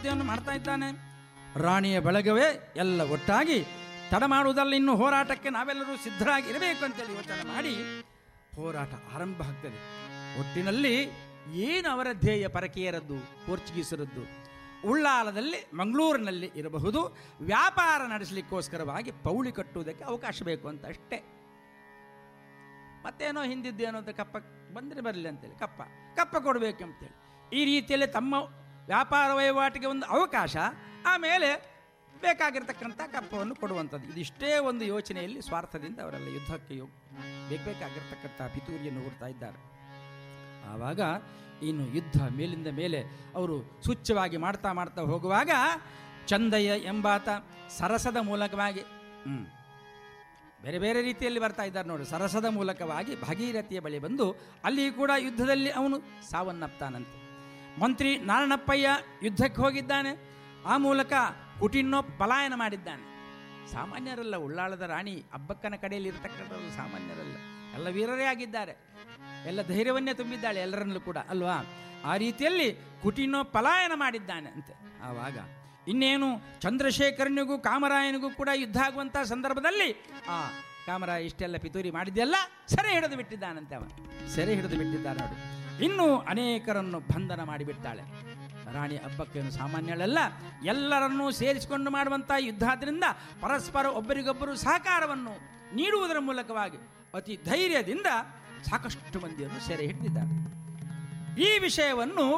ಸ್ಪರ್ಧೆಯನ್ನು ಮಾಡ್ತಾ ಇದ್ದಾನೆ ರಾಣಿಯ ಬಳಗವೇ ಎಲ್ಲ ಒಟ್ಟಾಗಿ ತಡ ಮಾಡುವುದಲ್ಲ ಇನ್ನು ಹೋರಾಟಕ್ಕೆ ನಾವೆಲ್ಲರೂ ಸಿದ್ಧರಾಗಿ ಇರಬೇಕು ಅಂತೇಳಿ ಯೋಚನೆ ಮಾಡಿ ಹೋರಾಟ ಆರಂಭ ಆಗ್ತದೆ ಒಟ್ಟಿನಲ್ಲಿ ಏನು ಅವರ ಧ್ಯೇಯ ಪರಕೀಯರದ್ದು ಪೋರ್ಚುಗೀಸರದ್ದು ಉಳ್ಳಾಲದಲ್ಲಿ ಮಂಗಳೂರಿನಲ್ಲಿ ಇರಬಹುದು ವ್ಯಾಪಾರ ನಡೆಸಲಿಕ್ಕೋಸ್ಕರವಾಗಿ ಪೌಳಿ ಕಟ್ಟುವುದಕ್ಕೆ ಅವಕಾಶ ಬೇಕು ಅಂತ ಅಷ್ಟೇ ಮತ್ತೇನೋ ಹಿಂದಿದ್ದೇನೋ ಅಂತ ಕಪ್ಪ ಬಂದರೆ ಬರಲಿ ಅಂತೇಳಿ ಕಪ್ಪ ಕಪ್ಪ ಕೊಡಬೇಕು ಅಂತೇಳಿ ಈ ರೀತಿಯಲ್ಲಿ ತಮ್ಮ ವ್ಯಾಪಾರ ವಹಿವಾಟಿಗೆ ಒಂದು ಅವಕಾಶ ಆಮೇಲೆ ಬೇಕಾಗಿರ್ತಕ್ಕಂಥ ಕಪ್ಪವನ್ನು ಕೊಡುವಂಥದ್ದು ಇದಿಷ್ಟೇ ಒಂದು ಯೋಚನೆಯಲ್ಲಿ ಸ್ವಾರ್ಥದಿಂದ ಅವರೆಲ್ಲ ಯುದ್ಧಕ್ಕೆ ಯೋ ಬೇಕಾಗಿರ್ತಕ್ಕಂಥ ಪಿತೂರಿಯನ್ನು ಓಡ್ತಾ ಇದ್ದಾರೆ ಆವಾಗ ಇನ್ನು ಯುದ್ಧ ಮೇಲಿಂದ ಮೇಲೆ ಅವರು ಸೂಚ್ಯವಾಗಿ ಮಾಡ್ತಾ ಮಾಡ್ತಾ ಹೋಗುವಾಗ ಚಂದಯ್ಯ ಎಂಬಾತ ಸರಸದ ಮೂಲಕವಾಗಿ ಹ್ಮ್, ಬೇರೆ ಬೇರೆ ರೀತಿಯಲ್ಲಿ ಬರ್ತಾ ಇದ್ದಾರೆ ನೋಡಿ ಸರಸದ ಮೂಲಕವಾಗಿ ಭಾಗೀರಥಿಯ ಬಳಿ ಬಂದು ಅಲ್ಲಿ ಕೂಡ ಯುದ್ಧದಲ್ಲಿ ಅವನು ಸಾವನ್ನಪ್ತಾನಂತೆ ಮಂತ್ರಿ ನಾರಣಪ್ಪಯ್ಯ ಯುದ್ಧಕ್ಕೆ ಹೋಗಿದ್ದಾನೆ ಆ ಮೂಲಕ ಕುಟಿನ್ನೋ ಪಲಾಯನ ಮಾಡಿದ್ದಾನೆ ಸಾಮಾನ್ಯರಲ್ಲ ಉಳ್ಳಾಳದ ರಾಣಿ ಅಬ್ಬಕ್ಕನ ಕಡೆಯಲ್ಲಿ ಇರತಕ್ಕಂಥವ್ರು ಸಾಮಾನ್ಯರಲ್ಲ ಎಲ್ಲ ವೀರರೇ ಆಗಿದ್ದಾರೆ ಎಲ್ಲ ಧೈರ್ಯವನ್ನೇ ತುಂಬಿದ್ದಾಳೆ ಎಲ್ಲರನ್ನೂ ಕೂಡ ಅಲ್ವಾ ಆ ರೀತಿಯಲ್ಲಿ ಕುಟಿನೋ ಪಲಾಯನ ಮಾಡಿದ್ದಾನೆ ಅಂತೆ ಆವಾಗ ಇನ್ನೇನು ಚಂದ್ರಶೇಖರನಿಗೂ ಕಾಮರಾಯನಿಗೂ ಕೂಡ ಯುದ್ಧ ಆಗುವಂಥ ಸಂದರ್ಭದಲ್ಲಿ ಆ ಕಾಮರಾಯ ಇಷ್ಟೆಲ್ಲ ಪಿತೂರಿ ಮಾಡಿದ್ದೆಲ್ಲ ಸೆರೆ ಹಿಡಿದು ಬಿಟ್ಟಿದ್ದಾನಂತೆ ಅವನು ಸೆರೆ ಹಿಡಿದು ಬಿಟ್ಟಿದ್ದಾನೆ ನೋಡಿ ಇನ್ನೂ ಅನೇಕರನ್ನು ಬಂಧನ ಮಾಡಿಬಿಟ್ಟಾಳೆ ರಾಣಿ ಹಬ್ಬಕ್ಕೇನು ಸಾಮಾನ್ಯಳಲ್ಲ ಎಲ್ಲರನ್ನೂ ಸೇರಿಸಿಕೊಂಡು ಮಾಡುವಂಥ ಯುದ್ಧ ಆದ್ದರಿಂದ ಪರಸ್ಪರ ಒಬ್ಬರಿಗೊಬ್ಬರು ಸಹಕಾರವನ್ನು ನೀಡುವುದರ ಮೂಲಕವಾಗಿ ಅತಿ ಧೈರ್ಯದಿಂದ ಸಾಕಷ್ಟು ಮಂದಿಯನ್ನು ಸೆರೆ ಹಿಡಿದಿದ್ದಾರೆ ಈ ವಿಷಯವನ್ನು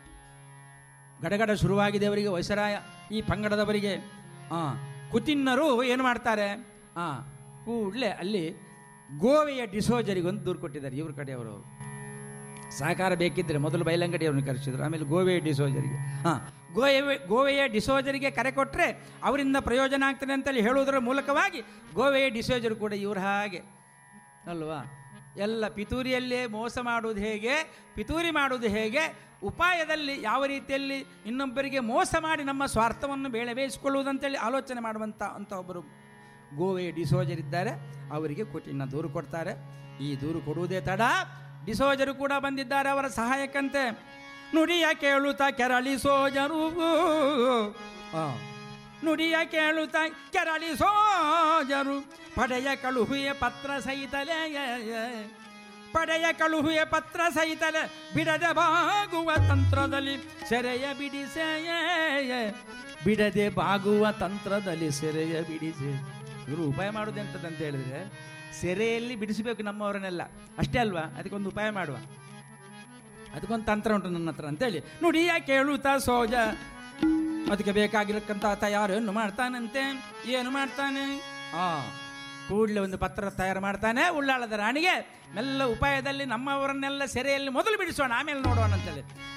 ಗಡಗಡ ಶುರುವಾಗಿದೆ ಅವರಿಗೆ ವೈಸರಾಯ ಈ ಪಂಗಡದವರಿಗೆ ಆ ಕುತಿನ್ನರು ಏನು ಮಾಡ್ತಾರೆ ಆ ಕೂಡಲೇ ಅಲ್ಲಿ ಗೋವೆಯ ಡಿಸೋಜರಿಗೊಂದು ದೂರು ಕೊಟ್ಟಿದ್ದಾರೆ ಇವ್ರ ಕಡೆಯವರು ಅವರು ಸಹಕಾರ ಬೇಕಿದ್ದರೆ ಮೊದಲು ಬೈಲಂಗಡಿಯವ್ರನ್ನ ಕರೆಸಿದ್ರು ಆಮೇಲೆ ಗೋವೆಯ ಡಿಸೋಜರಿಗೆ ಹಾಂ ಗೋವೆ ಗೋವೆಯ ಡಿಸೋಜರಿಗೆ ಕರೆ ಕೊಟ್ಟರೆ ಅವರಿಂದ ಪ್ರಯೋಜನ ಆಗ್ತದೆ ಅಂತೇಳಿ ಹೇಳುವುದರ ಮೂಲಕವಾಗಿ ಗೋವೆಯ ಡಿಸೋಜರು ಕೂಡ ಇವ್ರ ಹಾಗೆ ಅಲ್ವಾ ಎಲ್ಲ ಪಿತೂರಿಯಲ್ಲೇ ಮೋಸ ಮಾಡುವುದು ಹೇಗೆ ಪಿತೂರಿ ಮಾಡುವುದು ಹೇಗೆ ಉಪಾಯದಲ್ಲಿ ಯಾವ ರೀತಿಯಲ್ಲಿ ಇನ್ನೊಬ್ಬರಿಗೆ ಮೋಸ ಮಾಡಿ ನಮ್ಮ ಸ್ವಾರ್ಥವನ್ನು ಬೇಳೆ ಬೇಯಿಸಿಕೊಳ್ಳುವುದಂತೇಳಿ ಆಲೋಚನೆ ಮಾಡುವಂಥ ಅಂತ ಒಬ್ಬರು ಗೋವೆಯ ಡಿಸೋಜರಿದ್ದಾರೆ ಅವರಿಗೆ ಕೊಟ್ಟಿನ ದೂರು ಕೊಡ್ತಾರೆ ಈ ದೂರು ಕೊಡುವುದೇ ತಡ ಡಿಸೋಜರು ಕೂಡ ಬಂದಿದ್ದಾರೆ ಅವರ ಸಹಾಯಕ್ಕಂತೆ ನುಡಿಯ ಕೇಳುತ್ತಾ ಕೆರಳಿ ಸೋಜರು ಆ, ನುಡಿಯ ಕೇಳುತ್ತಾ ಕೆರಳಿ ಸೋಜರು ಪಡೆಯ ಕಳುಹುಯ ಪತ್ರ ಸಹಿತಲೇ ಪಡೆಯ ಕಳುಹುಯ ಪತ್ರ ಸಹಿತಲೆ ಬಿಡದೆ ಬಾಗುವ ತಂತ್ರದಲ್ಲಿ ಸೆರೆಯ ಬಿಡಿಸೆ ಬಿಡದೆ ಬಾಗುವ ತಂತ್ರದಲ್ಲಿ ಸೆರೆಯ ಬಿಡಿಸೆ ಇವರು ಉಪಾಯ ಮಾಡುವುದೆಂತದಂತ ಹೇಳಿದ್ರೆ ಸೆರೆಯಲ್ಲಿ ಬಿಡಿಸಬೇಕು ನಮ್ಮವರನ್ನೆಲ್ಲ ಅಷ್ಟೇ ಅಲ್ವಾ ಅದಕ್ಕೊಂದು ಉಪಾಯ ಮಾಡುವ ಅದಕ್ಕೊಂದು ತಂತ್ರ ಉಂಟು ನನ್ನ ಹತ್ರ ಅಂತೇಳಿ ನುಡಿಯ ಕೇಳುತ್ತಾ ಸೋಜ ಅದಕ್ಕೆ ಬೇಕಾಗಿರಕ್ಕಂಥ ತಯಾರಿಯನ್ನು ಮಾಡ್ತಾನಂತೆ ಏನು ಮಾಡ್ತಾನೆ ಆ ಕೂಡಲೇ ಒಂದು ಪತ್ರ ತಯಾರು ಮಾಡ್ತಾನೆ ಉಳ್ಳಾಳದ ರಾಣಿಗೆ ಮೆಲ್ಲ ಉಪಾಯದಲ್ಲಿ ನಮ್ಮವರನ್ನೆಲ್ಲ ಸೆರೆಯಲ್ಲಿ ಮೊದಲು ಬಿಡಿಸೋಣ ಆಮೇಲೆ ನೋಡೋಣ ಅಂತೇಳಿ